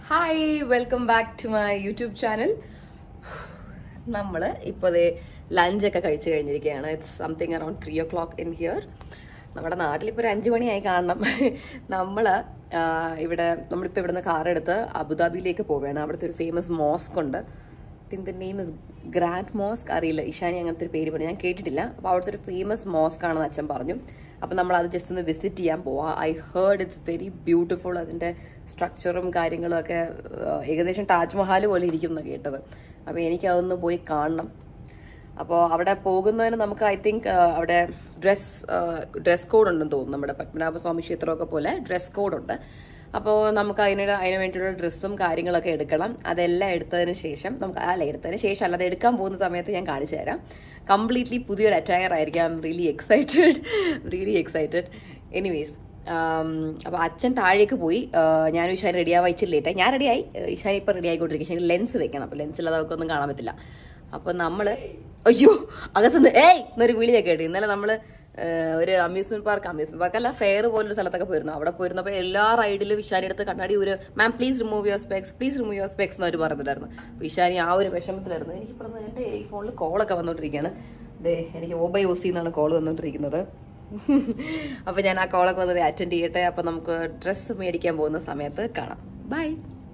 Hi welcome back to my YouTube channel നമ്മൾ ഇപ്പോൾ ലഞ്ചൊക്കെ കഴിച്ചു കഴിഞ്ഞിരിക്കുകയാണ് it's something around three o'clock in here നമ്മുടെ നാട്ടിലിപ്പോൾ ഒരു അഞ്ച് മണിയായി കാണണം നമ്മൾ ഇവിടെ നമ്മളിപ്പോൾ ഇവിടുന്ന് കാർ എടുത്ത് അബുദാബിയിലേക്ക് പോവുകയാണ് അവിടുത്തെ ഒരു ഫേമസ് മോസ്ക് ഉണ്ട് think the name is grand mosque അറിയില്ല ഇഷാനി അങ്ങനത്തെ ഒരു പേര് പറഞ്ഞു ഞാൻ കേട്ടിട്ടില്ല അപ്പോൾ അവിടുത്തെ ഒരു ഫേമസ് മോസ്ക് ആണെന്ന് അച്ഛൻ പറഞ്ഞു അപ്പോൾ നമ്മൾ അത് ജസ്റ്റ് ഒന്ന് വിസിറ്റ് ചെയ്യാൻ പോവാം I heard it's very beautiful അതിൻ്റെ സ്ട്രക്ചറും കാര്യങ്ങളും ഒക്കെ ആ, ഏകദേശം താജ്മഹൽ പോലെ ഇരിക്കുന്ന കേട്ടത് അപ്പോൾ എനിക്ക് അതൊന്ന് പോയി കാണണം അപ്പോൾ അവിടെ പോകുന്നതിന് നമുക്ക് ഐ തിങ്ക് അവിടെ ഡ്രസ് ഡ്രസ് കോഡ് ഉണ്ടെന്ന് തോന്നുന്നു നമ്മുടെ പത്മനാഭസ്വാമി ക്ഷേത്രമൊക്കെ പോലെ ഡ്രസ് കോഡ് ഉണ്ട് അപ്പോൾ നമുക്ക് അതിന് അതിന് വേണ്ടിയുള്ള ഡ്രസ്സും കാര്യങ്ങളൊക്കെ എടുക്കണം അതെല്ലാം എടുത്തതിന് ശേഷം നമുക്ക് അല്ല എടുത്തതിന് ശേഷം അല്ലാതെ എടുക്കാൻ പോകുന്ന സമയത്ത് ഞാൻ കാണിച്ചു തരാം കംപ്ലീറ്റ്ലി പുതിയൊരു അറ്റയർ ആയിരിക്കും I'm really excited really excited anyways അപ്പോൾ അച്ഛൻ താഴേക്ക് പോയി ആഹ് ഞാൻ ഇഷാൻ റെഡിയാവാൻ ഇച്ചിരി ലേറ്റായി ഞാൻ റെഡിയായി ഇഷാൻ ഇപ്പോൾ റെഡി ആയിക്കൊണ്ടിരിക്കും പക്ഷേ ലെൻസ് വെക്കണം അപ്പോൾ ലെൻസില്ലാതെ അവർക്കൊന്നും കാണാൻ പറ്റില്ല അപ്പോൾ നമ്മൾ അയ്യോ അകത്തുനിന്ന് ഏയ് എന്നൊരു വിളിയൊക്കെ കേട്ടു ഇന്നലെ നമ്മൾ ഒരു അമ്യൂസ്മെന്റ് പാർക്ക് അമ്യൂസ്മെന്റ് പാർക്ക് അല്ല ഫെയർ പോലൊരു സ്ഥലത്തൊക്കെ പോയിരുന്നു അവിടെ പോയിരുന്നപ്പോൾ എല്ലാ റൈഡിലും ഇഷാനി എടുത്ത് കണ്ണാടി ഒരു ma'am please remove your specs please remove your specs എന്ന് അവർ പറഞ്ഞിട്ടുണ്ടായിരുന്നു അപ്പോൾ ഇഷാനി ആ ഒരു വിഷമത്തിലായിരുന്നു എനിക്ക് പറഞ്ഞത് എൻ്റെ ഈ ഫോണിൽ കോളൊക്കെ വന്നുകൊണ്ടിരിക്കുകയാണ് ദേ എനിക്ക് ഓബൈ യൂസ് ചെയ്യുന്നതാണ് കോൾ വന്നുകൊണ്ടിരിക്കുന്നത് അപ്പോൾ ഞാൻ ആ കോളൊക്കെ വന്നത് അറ്റൻഡ് ചെയ്യട്ടെ അപ്പോൾ നമുക്ക് ഡ്രസ്സ് മേടിക്കാൻ പോകുന്ന സമയത്ത് കാണാം ബൈ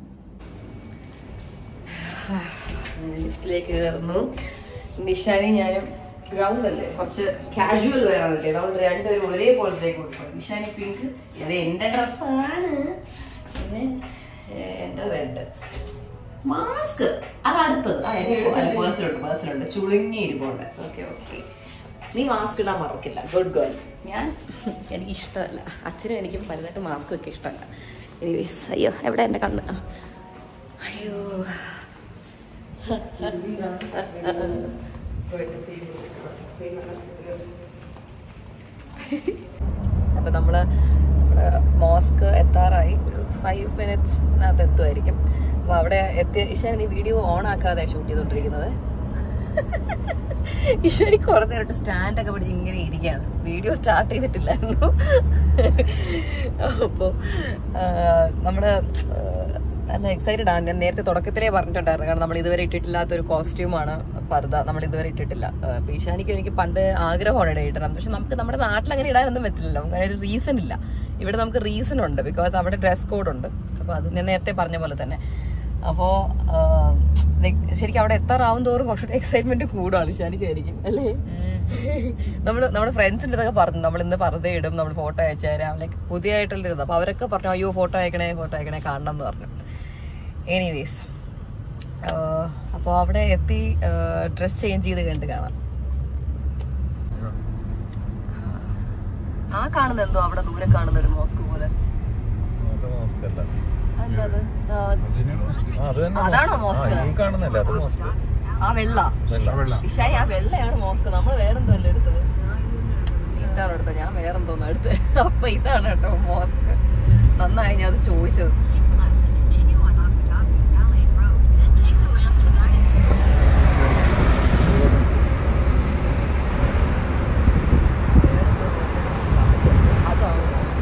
ലിഫ്റ്റിലേക്ക് കയറുന്നു നിഷാനി ഞാനും ഗ്രൗണ്ട് അല്ലേ കുറച്ച് കാഷ്വൽ വെയറാണ് കിട്ടിയത് അതുകൊണ്ട് രണ്ടുപേരും ഒരേപോലത്തേക്ക് കൊടുക്കും നിഷാനി പിങ്ക് ഇത് എന്റെ ഡ്രസ്സാണ് പിന്നെ ഏഹ്, എന്റെ റെഡ് മാസ്ക് അത് അടുത്തത് ആ എനിക്ക് പേഴ്സിലുണ്ട് പേഴ്സിലുണ്ട് ചുളുങ്ങി ഇരിപ്പുണ്ട് ഓക്കെ ഓക്കെ നീ മാസ്ക് ഇടാൻ മറക്കില്ല ഗുഡ് ഗേൾ ഞാൻ എനിക്ക് ഇഷ്ടമല്ല അച്ഛനും എനിക്കും വലുതായിട്ട് മാസ്ക് ഒക്കെ ഇഷ്ടമല്ല എനിവേസ് അയ്യോ എവിടെ എൻ്റെ കണ്ണ് ആ. അയ്യോ അപ്പൊ നമ്മള് നമ്മുടെ മോസ്ക് എത്താറായി ഒരു ഫൈവ് മിനിറ്റ്സിനകത്ത് എത്തുമായിരിക്കും അപ്പൊ അവിടെ എത്തിയ ഇഷാൻ നീ വീഡിയോ ഓൺ ആക്കാതെ ഷൂട്ട് ചെയ്തോണ്ടിരിക്കുന്നത് ഈശ്വരി കുറെ നേരമായിട്ട് സ്റ്റാൻഡ് ഒക്കെ പിടിച്ച് ഇങ്ങനെ ഇരിക്കുകയാണ് വീഡിയോ സ്റ്റാർട്ട് ചെയ്തിട്ടില്ലായിരുന്നു അപ്പോൾ നമ്മള് ആ, നല്ല എക്സൈറ്റഡ് ആണ് ഞാൻ നേരത്തെ തുടക്കത്തിലേ പറഞ്ഞിട്ടുണ്ടായിരുന്നു കാരണം നമ്മൾ ഇതുവരെ ഇട്ടിട്ടില്ലാത്ത ഒരു കോസ്റ്റ്യൂമാണ് പർദ്ദ നമ്മൾ ഇതുവരെ ഇട്ടിട്ടില്ല ആ, അപ്പൊ ഈശാനിക്ക് എനിക്ക് പണ്ട് ആഗ്രഹമാണ് ഇട ഇടണം പക്ഷെ നമുക്ക് നമ്മുടെ നാട്ടിൽ അങ്ങനെ ഇടാനൊന്നും പറ്റില്ലല്ലോ നമുക്ക് അതിനൊരു റീസൺ ഇല്ല ഇവിടെ നമുക്ക് റീസൺ ഉണ്ട് ബിക്കോസ് അവിടെ ഡ്രസ് കോഡ് ഉണ്ട് അപ്പോൾ അത് ഞാൻ നേരത്തെ പറഞ്ഞ പോലെ തന്നെ അപ്പോൾ ശരിക്കും അവിടെ എത്താറാവും തോറും കുറച്ചുകൂടി എക്സൈറ്റ്മെന്റ് കൂടുകയാണ് ഷാനിക്ക് ശരിക്കും അല്ലേ നമ്മൾ നമ്മുടെ ഫ്രണ്ട്സിൻ്റെ ഇതൊക്കെ പറഞ്ഞു നമ്മൾ ഇന്ന് പർദ്ദ ഇടും നമ്മൾ ഫോട്ടോ അയച്ചു തരാം ലൈക്ക് പുതിയതായിട്ടുള്ള ഇത് അപ്പോൾ അവരൊക്കെ പറഞ്ഞു അയ്യോ ഫോട്ടോ അയക്കണേ ഫോട്ടോ അയക്കണേ കാണണം എന്ന് പറഞ്ഞു എനിവേസ് അപ്പോൾ അവിടെ എത്തി ഡ്രസ് ചേഞ്ച് ചെയ്ത് കണ്ട് കാണാം ആ കാണുന്ന എന്തോ അവിടെ ദൂരെ കാണുന്ന ഒരു മോസ്ക് പോലെ അത് മോസ്ക് അല്ല. എന്താ അത്? ആ, ആ, അത് തന്നെ അതാണോ മോസ്ക്. മോസ്ക്? ആ, ഈ കാണുന്നല്ലേ അത് മോസ്ക് ആ വെള്ള വെള്ള ഇഷായി ആ വെള്ളയാണ് മോസ്ക് നമ്മൾ വേറെന്തോ അല്ലേ എടുത്തത് ഇതാണ് എടുത്തത് ഞാൻ വേറെന്തോന്ന് എടുത്തത് അപ്പൊ ഇതാണ് കേട്ടോ മോസ്ക് നന്നായി ഞാൻ അത് ചോദിച്ചത് Continue on Abu Dhabi Ballet Road, then take the ramp to Zayed അതാണ് മോസ്ക്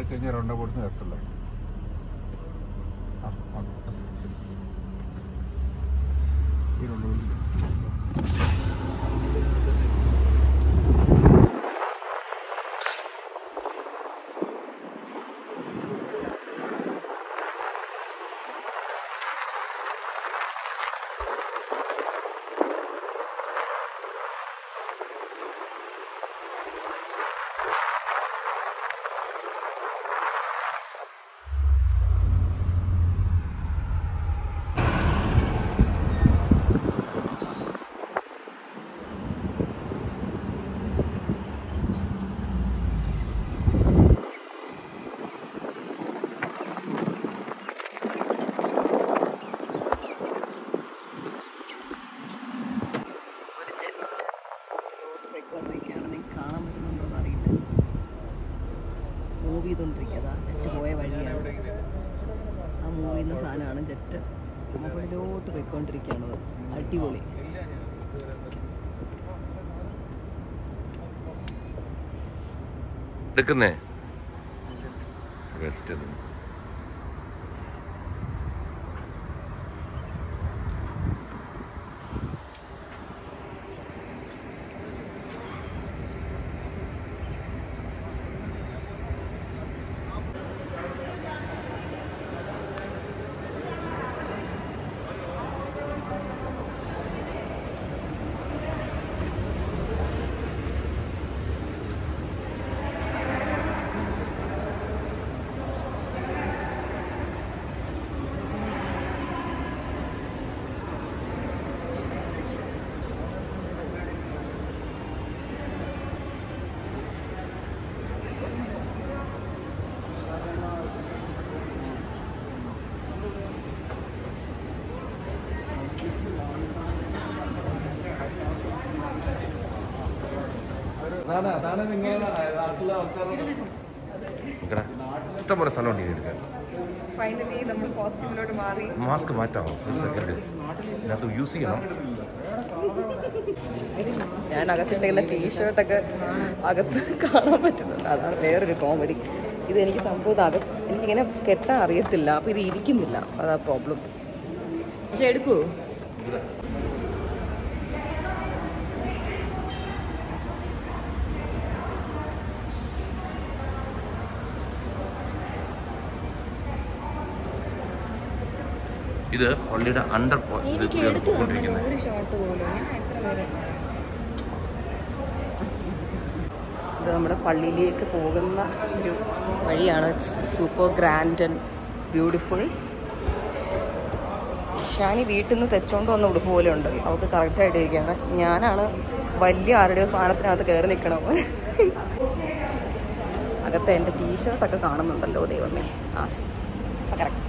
കഴിഞ്ഞാൽ രണ്ടാം കൊടുത്ത് ലെഫ്റ്റല്ല ആ ഓക്കെ ശരി ഈ രണ്ട് കൊടുത്ത് ഒരു ജെറ്റ് പോയിക്കൊണ്ടിരിക്കുകയാണ് നിങ്ങൾക്ക് കാണാൻ പറ്റുന്നുണ്ടോ എന്ന് അറിയില്ല മൂവ് ചെയ്തുകൊണ്ടിരിക്കുക അതാ ജെറ്റ് പോയ വഴിയാണ് ആ മൂവ് ചെയ്യുന്ന സാധനമാണ് ജെറ്റ് മുകളിലോട്ട് പോയിക്കൊണ്ടിരിക്കുകയാണത് അടിപൊളി എടുക്കുന്നേ വെസ്റ്റ് ഇഷ്ടംപോലെ സ്ഥലമുണ്ട് ഈ എടുക്കാൻ ഫൈനലി നമ്മൾ കോസ്റ്റ്യൂമിലോട്ട് മാറി മാസ്ക് മാറ്റാമോ ഒരു സെക്കൻഡ് ഇതിനകത്ത് യൂസ് ചെയ്യണം ഞാൻ അകത്തിട്ടുള്ള ടീഷർട്ടൊക്കെ അകത്ത് കാണാൻ പറ്റുന്നുണ്ട് അതാണ് വേറൊരു കോമഡി ഇത് എനിക്ക് സംഭവം ഇത് അകത്ത് എനിക്കിങ്ങനെ കെട്ടാൻ അറിയത്തില്ല അപ്പോൾ ഇത് ഇരിക്കുന്നില്ല അതാ പ്രോബ്ലം പക്ഷെ എടുക്കൂ ഇത് പള്ളിയുടെ അണ്ടർ എനിക്ക് എടുത്തു പോയിക്കൊണ്ടിരിക്കുന്നത് ഒരു ഷോട്ട് പോലും ഞാൻ എത്ര പേര് ഇത് നമ്മുടെ പള്ളിയിലേക്ക് പോകുന്ന ഒരു വഴിയാണ് super grand and beautiful Shani വീട്ടിൽ നിന്ന് തെച്ചോണ്ട് വന്ന ഉടുപ്പ് പോലെ ഉണ്ട് അവൾക്ക് കറക്റ്റായിട്ട് ഇരിക്കുകയാണ് ഞാനാണ് വലിയ ആരുടെയോ സാധനത്തിനകത്ത് കയറി നിൽക്കണം അകത്തെ എൻ്റെ ടീഷർട്ടൊക്കെ കാണുന്നുണ്ടല്ലോ ദൈവമേ ആ correct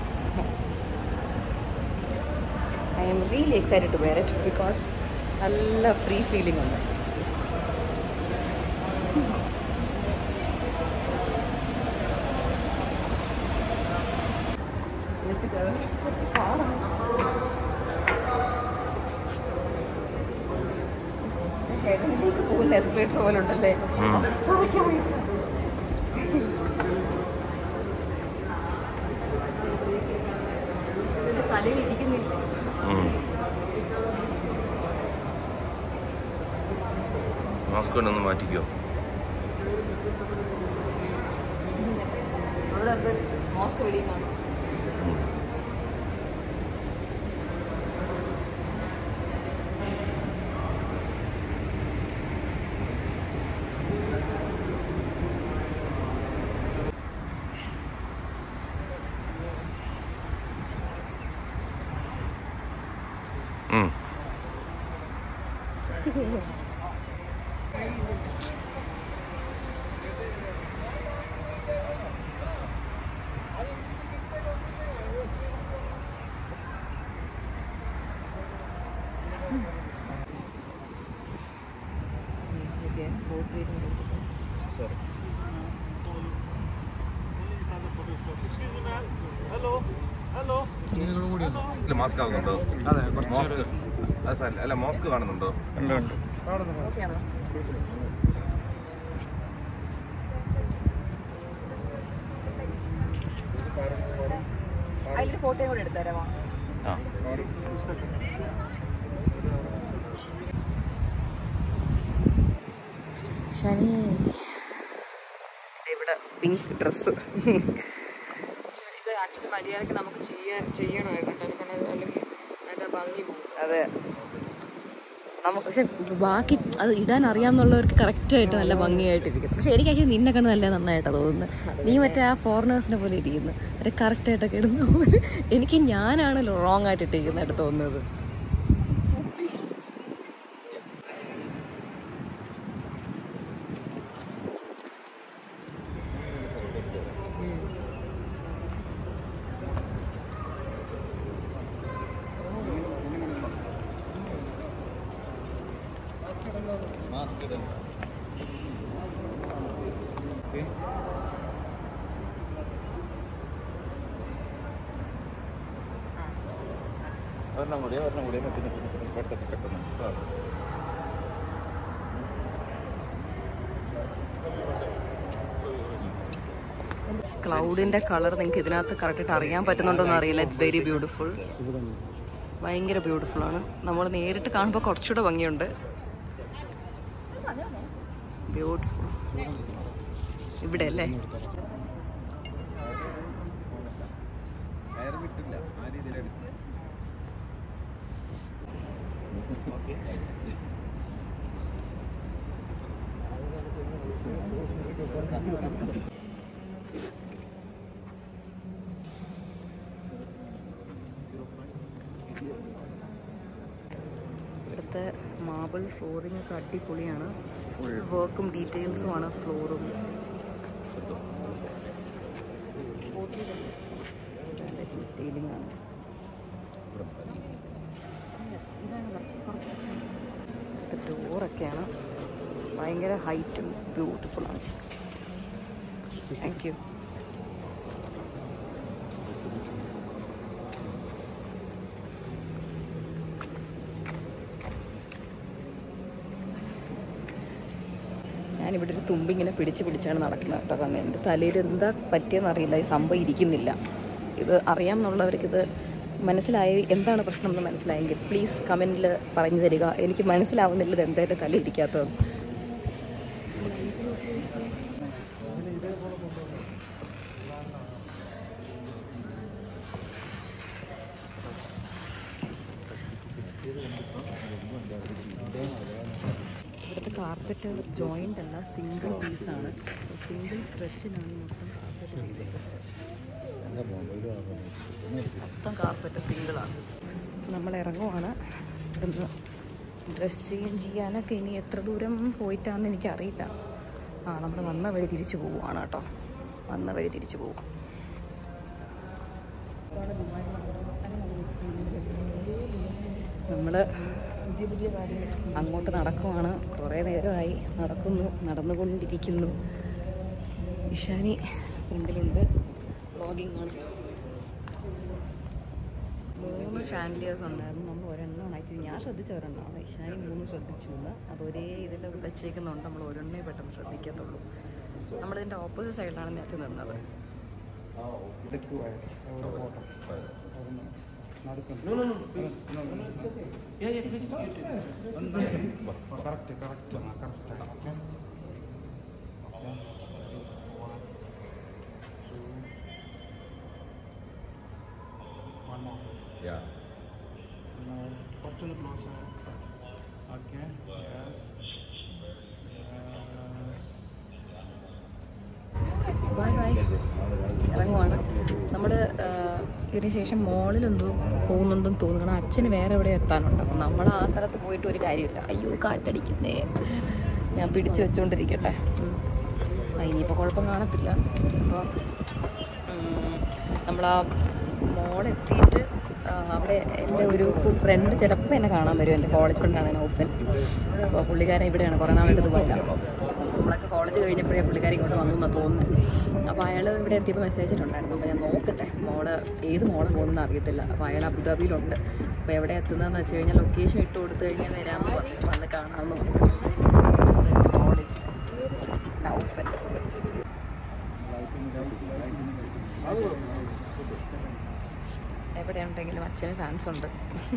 I'm really excited to wear it because നല്ല ഫ്രീ ഫീലിംഗ് ഉണ്ട് എന്നിട്ട് കേറി കുറച്ച് പാടാണ്. ഹെവനിലേക്ക് പോകുന്ന എസ്കലേറ്റർ പോലെ ഉണ്ടല്ലേ ഉം. അത്രയ്ക്കായിട്ട്. ഇത് തലയിൽ ഇരിക്കുന്നില്ല മാസ്ക് കൊണ്ടൊന്ന് മാറ്റിക്കോ അവിടെ അത് മോസ്ക് വെളിയിൽ കാണും ഉം. ഉം. ഇല്ല, മാസ്ക് ആവുന്നുണ്ടോ മോസ്ക് അത് സാരമില്ല. അല്ല മോസ്ക് കാണുന്നുണ്ടോ ഓക്കെയാണോ ഫോട്ടോയും കൂടെ എടുത്തരാമോ ആ ശനി ഇവിടെ പിങ്ക് ഡ്രസ്സ് ഇത് ആക്ച്വലി മര്യാദക്ക് നമുക്ക് ചെയ്യാൻ ചെയ്യണമായിരുന്നു കാരണം അല്ലെങ്കിൽ അതിന്റെ ഭംഗി പോകും അതെ നമുക്ക് പക്ഷെ ബാക്കി അത് ഇടാൻ അറിയാമെന്നുള്ളവർക്ക് കറക്റ്റായിട്ട് നല്ല ഭംഗിയായിട്ടിരിക്കും പക്ഷെ എനിക്ക് actually നിന്നെ കണ്ട് നല്ല നന്നായിട്ടാണ് തോന്നുന്നത് നീ മറ്റേ ആ ഫോറിനേഴ്സിനെ പോലെ ഇരിക്കുന്നു മറ്റേ കറക്റ്റായിട്ടൊക്കെ ഇടുന്ന പോലെ എനിക്ക് ഞാനാണല്ലോ റോങ് ആയിട്ട് ഇട്ടിരിക്കുന്നതായിട്ട് തോന്നുന്നത് ഒരെണ്ണം കൂടി ഒരെണ്ണം കൂടി പിന്നെ പിന്നെ പിന്നെ പെട്ടെന്ന് പെട്ടെന്ന് ആ. ക്ലൗഡിന്റെ കളർ നിങ്ങൾക്ക് ഇതിനകത്ത് കറക്റ്റായിട്ട് അറിയാൻ പറ്റുന്നുണ്ടോന്ന് അറിയില്ല ഇറ്റ്സ് വെരി ബ്യൂട്ടിഫുൾ ഭയങ്കര ബ്യൂട്ടിഫുൾ ആണ് നമ്മൾ നേരിട്ട് കാണുമ്പോൾ കുറച്ചുകൂടെ ഭംഗിയുണ്ട് ബ്യൂട്ടിഫുൾ ഇവിടെ അല്ലേ കയറ് കിട്ടില്ല ആ രീതിയിലാണ് ഇവിടുത്തെ മാബിൾ ഫ്ലോറിംഗ് ഒക്കെ അടിപൊളിയാണ് ഫുൾ വർക്കും ഡീറ്റെയിൽസും ആണ് ഫ്ലോറും ഡീറ്റെയിലിംഗ് ആണ് ഇവിടുത്തെ ഡോറൊക്കെയാണ് ഭയങ്കര ഹൈറ്റും ബ്യൂട്ടിഫുൾ ആണ് താങ്ക് യു ഞാനിവിടെ ഒരു തുമ്പി ഇങ്ങനെ പിടിച്ച് പിടിച്ചാണ് നടക്കുന്നത് കേട്ടോ കാരണം എൻ്റെ തലയിൽ എന്താ പറ്റിയെന്ന് അറിയില്ല ഈ സംഭവം ഇരിക്കുന്നില്ല ഇത് അറിയാമെന്നുള്ളവർക്ക് ഇത് മനസ്സിലായി എന്താണ് പ്രശ്നം എന്ന് മനസ്സിലായെങ്കിൽ പ്ലീസ് കമൻറ്റിൽ പറഞ്ഞു തരിക എനിക്ക് മനസ്സിലാവുന്നില്ല ഇത് എന്താ എൻ്റെ തല ഇരിക്കാത്തത് ഇവിടുത്തെ കാർപ്പറ്റ് ജോയിൻ്റ് അല്ല സിംഗിൾ പീസാണ് സിംഗിൾ സ്ട്രെച്ചിനാണ് ഈ മൊത്തം കാർപ്പറ്റ് ചെയ്തേക്കുന്നത് മൊത്തം കാർപ്പറ്റ് സിംഗിളാണ് നമ്മൾ ഇറങ്ങുവാണ് ഇവിടുന്ന് ഡ്രസ് ചേഞ്ച് ചെയ്യാനൊക്കെ ഇനി എത്ര ദൂരം പോയിട്ടാണെന്ന് എനിക്കറിയില്ല ആ നമ്മൾ വന്ന വഴി തിരിച്ചു പോവുകയാണ് കേട്ടോ വന്ന വഴി തിരിച്ചു പോവും നമ്മൾ അങ്ങോട്ട് നടക്കുവാണ് കുറേ നേരമായി നടക്കുന്നു നടന്നുകൊണ്ടിരിക്കുന്നു ഇഷാനി ഫ്രണ്ടിലുണ്ട് വ്ളോഗിംഗ് ആണ് മൂന്ന് ഷാൻഡിലിയേഴ്സ് ഉണ്ടായിരുന്നു നമ്മൾ ഒരെണ്ണമാണ് ആക്ച്വലി ഞാൻ ശ്രദ്ധിച്ച ഒരെണ്ണമാണ് ഇഷാനി മൂന്ന് ശ്രദ്ധിച്ചു എന്ന് അത് ഒരേ ഇതിൽ വെച്ചേക്കുന്നുണ്ട് നമ്മൾ ഒരെണ്ണേ പെട്ടെന്ന് ശ്രദ്ധിക്കത്തുള്ളൂ നമ്മളിതിൻ്റെ ഓപ്പോസിറ്റ് സൈഡിലാണ് നേരത്തെ നിന്നത് Yeah. കുറച്ചൊന്ന് close okay yes bye bye ഇറങ്ങുവാണ് നമ്മൾ ഇതിന് ശേഷം മോളിലെന്തോ പോകുന്നുണ്ടെന്ന് തോന്നുന്നു കാരണം അച്ഛന് വേറെ എവിടെ എത്താനുണ്ട് അപ്പം നമ്മൾ ആ സ്ഥലത്ത് പോയിട്ട് ഒരു കാര്യമില്ല അയ്യോ കാറ്റടിക്കുന്നേ ഞാൻ പിടിച്ചു വെച്ചുകൊണ്ടിരിക്കട്ടെ ഉം. ആ ഇനിയിപ്പോൾ കുഴപ്പം കാണത്തില്ല അപ്പോൾ നമ്മൾ ആ മോളെത്തിയിട്ട് ആ, അവിടെ എൻ്റെ ഒരു ഫ്രണ്ട് ചിലപ്പോൾ എന്നെ കാണാൻ വരും എൻ്റെ കോളേജ് ഫ്രണ്ടാണ് നൗഫൽ അപ്പോൾ പുള്ളിക്കാരൻ ഇവിടെയാണ് കുറേ നാളായിട്ട് ദുബായിലാണ് നമ്മളൊക്കെ കോളേജ് കഴിഞ്ഞപ്പോഴേ പുള്ളിക്കാരി ഇങ്ങോട്ട് വന്നു എന്നാണ് തോന്നുന്നത് അപ്പോൾ അയാൾ ഇവിടെ എത്തിയപ്പോൾ മെസ്സേജ് ഇട്ടുണ്ടായിരുന്നു അപ്പോൾ ഞാൻ നോക്കട്ടെ മോള് ഏത് മോള് പോകുന്നതെന്ന് അറിയത്തില്ല അപ്പോൾ അയാൾ അബുദാബിയിലുണ്ട് അപ്പോൾ എവിടെ എത്തുന്നതെന്ന് വെച്ച് കഴിഞ്ഞാൽ ലൊക്കേഷൻ ഇട്ട് കൊടുത്തു കഴിഞ്ഞാൽ വരാമെന്ന് പറഞ്ഞു വന്ന് കാണാമെന്ന് പറഞ്ഞു കോളേജ് നൗഫൽ ഉണ്ടെങ്കിലും അച്ഛന് ഫാൻസ് ഉണ്ട്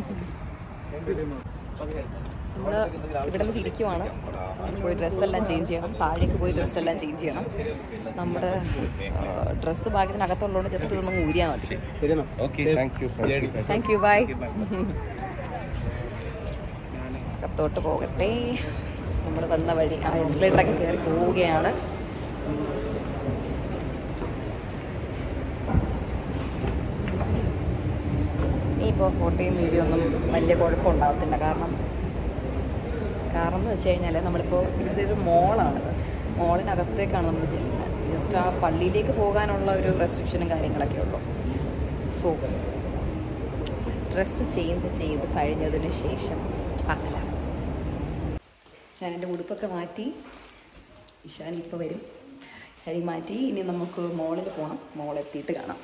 നമ്മൾ ഇവിടെ നിന്ന് തിരിക്കുവാണ് പോയി ഡ്രസ്സെല്ലാം ചേഞ്ച് ചെയ്യണം താഴേക്ക് പോയി ഡ്രസ്സെല്ലാം ചേഞ്ച് ചെയ്യണം നമ്മുടെ ഡ്രസ്സ് ഭാഗ്യത്തിനകത്തുള്ളതുകൊണ്ട് ജസ്റ്റ് ഇതൊന്ന് ഊരിയാൽ മതി okay thank you thank you bye അകത്തോട്ട് പോകട്ടെ നമ്മൾ വന്ന വഴി ആ എക്സ്ലേറ്ററൊക്കെ കയറി പോവുകയാണ് ഇനിയിപ്പോൾ ഫോട്ടോയും വീഡിയോ ഒന്നും വലിയ കുഴപ്പമുണ്ടാകത്തില്ല കാരണം കാരണം എന്ന് വെച്ച് കഴിഞ്ഞാൽ നമ്മളിപ്പോൾ ഇവിടുത്തെ ഒരു മോളാണിത് മോളിനകത്തേക്കാണ് നമ്മൾ ചെല്ലുന്നത് ജസ്റ്റ് ആ പള്ളിയിലേക്ക് പോകാനുള്ള ഒരു റെസ്ട്രിക്ഷനും കാര്യങ്ങളൊക്കെ ഉള്ളൂ സോ ഡ്രസ്സ് ചേഞ്ച് ചെയ്ത് കഴിഞ്ഞതിന് ശേഷം പാക്കലാണ് ഞാൻ എൻ്റെ ഉടുപ്പൊക്കെ മാറ്റി ഇഷാനി ഇപ്പോൾ വരും ശരി മാറ്റി ഇനി നമുക്ക് മോളിൽ പോകണം മോളെത്തിയിട്ട് കാണാം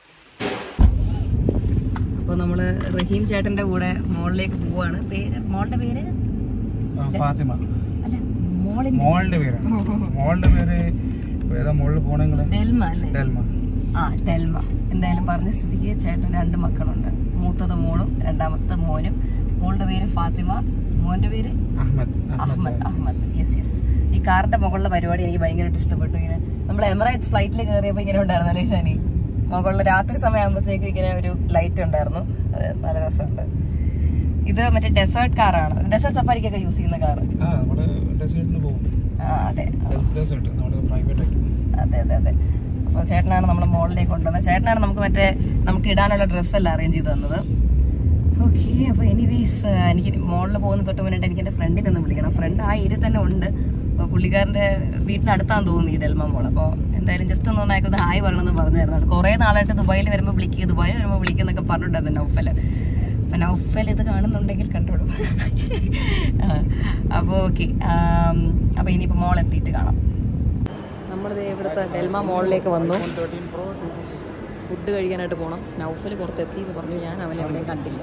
അപ്പോൾ നമ്മൾ റഹീം ചേട്ടൻ്റെ കൂടെ മോളിലേക്ക് പോവാണ് പേര് മോളുടെ പേര് ഫാത്തിമ അല്ല മോളിൻ്റെ മോളുടെ പേരാണ് മോളുടെ പേര് ഇപ്പൊ ഏതാ മോളിൽ പോണെങ്കില് ഡെൽമ അല്ലേ ഡെൽമ ആ ഡെൽമ എന്തായാലും പറഞ്ഞ സ്ഥിതിക്ക് ചേട്ടൻ രണ്ട് മക്കളുണ്ട് മൂത്തത് മോളും രണ്ടാമത്തെ മോനും മോളുടെ പേര് ഫാത്തിമ മോന്റെ പേര് അഹമ്മദ് അഹമ്മദ് അഹമ്മദ് യെസ് യെസ് ഈ കാറിന്റെ മുകളിലെ പരിപാടി എനിക്ക് ഭയങ്കരമായിട്ട് ഇഷ്ടപ്പെട്ടു ഇങ്ങനെ നമ്മൾ എമറേറ്റ്സ് ഫ്ലൈറ്റിൽ കയറിയപ്പോൾ ഇങ്ങനെ ഉണ്ടായിരുന്നു അല്ലേ ഷാനി മുകളിൽ രാത്രി സമയമാകുമ്പോഴത്തേക്ക് ഇങ്ങനെ ഒരു ലൈറ്റ് ഉണ്ടായിരുന്നു അത് നല്ല രസമുണ്ട് ഇത് മറ്റേ ഡെസേർട്ട് കാറാണ് ഡെസേർട്ട് സഫാരിക്കൊക്കെ യൂസ് ചെയ്യുന്ന കാറ് ആ നമ്മുടെ ഡെസേർട്ടിന് പോകും ആ അതെ സെൽഫ് ഡെസേർട്ട് നമ്മുടെ പ്രൈവറ്റ് ആയിട്ട് അതെ അതെ അതെ അപ്പോൾ ചേട്ടനാണ് നമ്മളെ മോളിലേക്ക് കൊണ്ടുവന്നത് ചേട്ടനാണ് നമുക്ക് മറ്റേ നമുക്ക് ഇടാനുള്ള ഡ്രസ്സെല്ലാം അറേഞ്ച് ചെയ്ത് തന്നത് ഓക്കെ അപ്പോൾ എനിവേസ് എനിക്ക് മോളിൽ പോകുന്ന തൊട്ട് മുന്നിട്ട് എനിക്ക് എൻ്റെ ഫ്രണ്ടിനെ ഒന്ന് വിളിക്കണം ഫ്രണ്ട് ആ ഏരിയ തന്നെ ഉണ്ട് അപ്പോൾ പുള്ളിക്കാരൻ്റെ വീട്ടിനടുത്താന്ന് തോന്നുന്നു ഈ ഡെൽമ മോൾ അപ്പോൾ എന്തായാലും ജസ്റ്റ് ഒന്ന് ഒന്നായിക്കത് ഹായ് പറയണമെന്ന് പറഞ്ഞായിരുന്നു കുറേ നാളായിട്ട് ദുബായിൽ വരുമ്പോൾ വിളിക്കുക ദുബായിൽ വരുമ്പോൾ വിളിക്കുന്നൊക്കെ പറഞ്ഞിട്ടുണ്ടായിരുന്നു നൗഫൽ അപ്പം നൗഫൽ ഇത് കാണുന്നുണ്ടെങ്കിൽ കണ്ടോളൂ അപ്പോൾ ഓക്കെ അപ്പോൾ ഇനിയിപ്പോൾ മോൾ എത്തിയിട്ട് കാണാം നമ്മളിത് ഇവിടുത്തെ ഡെൽമ മോളിലേക്ക് വന്നു ഫുഡ് കഴിക്കാനായിട്ട് പോകണം നൗഫൽ പുറത്തെത്തി എന്ന് പറഞ്ഞു ഞാൻ അവനെ എവിടെയും കണ്ടില്ല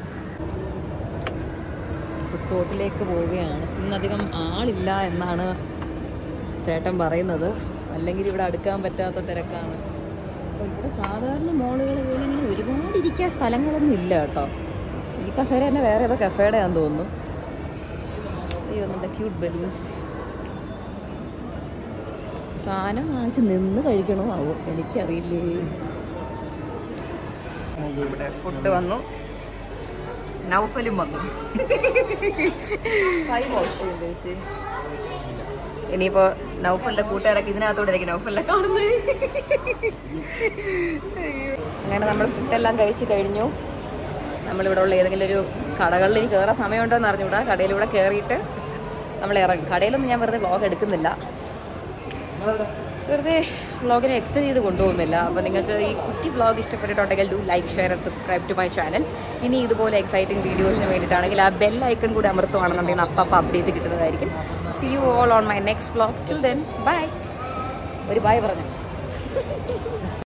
ഫുഡ് കോർട്ടിലേക്ക് പോവുകയാണ് ഇന്നധികം ആളില്ല എന്നാണ് ചേട്ടൻ പറയുന്നത് അല്ലെങ്കിൽ ഇവിടെ അടുക്കാൻ പറ്റാത്ത തിരക്കാണ് അപ്പോൾ ഇവിടെ സാധാരണ മോളുകൾ പോലെ ഇങ്ങനെ ഒരുപാട് ഇരിക്കാൻ സ്ഥലങ്ങളൊന്നും ഇല്ല കേട്ടോ ഈ കസേര തന്നെ വേറെ ഏതോ കഫേയുടെ ആണെന്ന് തോന്നുന്നു അയ്യോ നല്ല ക്യൂട്ട് ബലൂൺസ് സാധനം വാങ്ങിച്ച് നിന്ന് കഴിക്കണോ ആവോ എനിക്കറിയില്ലേ ഇവിടെ ഫുഡ് വന്നു നൗഫലും വന്നു കൈ വാഷ് ചെയ്യണ്ടേ ചേച്ചി ഇനിയിപ്പോ നൗഫലിന്റെ കൂട്ടുകാരൊക്കെ ഇതിനകത്തോടെ ആയിരിക്കും നൗഫലിനെ കാണുന്നത് അങ്ങനെ നമ്മൾ ഫുഡെല്ലാം കഴിച്ച് കഴിഞ്ഞു നമ്മളിവിടെ ഉള്ള ഏതെങ്കിലും ഒരു കടകളിൽ ഇനി കയറാൻ സമയമുണ്ടോ എന്ന് അറിഞ്ഞുകൂടാ കടയിലൂടെ കയറിയിട്ട് നമ്മൾ ഇറങ്ങും കടയിലൊന്നും ഞാൻ വെറുതെ വ്ളോഗ് എടുക്കുന്നില്ല വെറുതെ വ്ളോഗിനെ എക്സ്റ്റെൻഡ് ചെയ്ത് കൊണ്ടുപോകുന്നില്ല അപ്പോൾ നിങ്ങൾക്ക് ഈ കുട്ടി വ്ളോഗ് ഇഷ്ടപ്പെട്ടിട്ടുണ്ടെങ്കിൽ do like share and subscribe to my channel ഇനി ഇതുപോലെ എക്സൈറ്റിംഗ് വീഡിയോസിന് വേണ്ടിയിട്ടാണെങ്കിൽ ആ ബെൽ ഐക്കൺ കൂടി അമർത്തുവാണെന്നുണ്ടെങ്കിൽ അപ്പം അപ്ഡേറ്റ് കിട്ടുന്നതായിരിക്കും see you all on my next vlog till then bye ഒരു ബൈ പറഞ്ഞു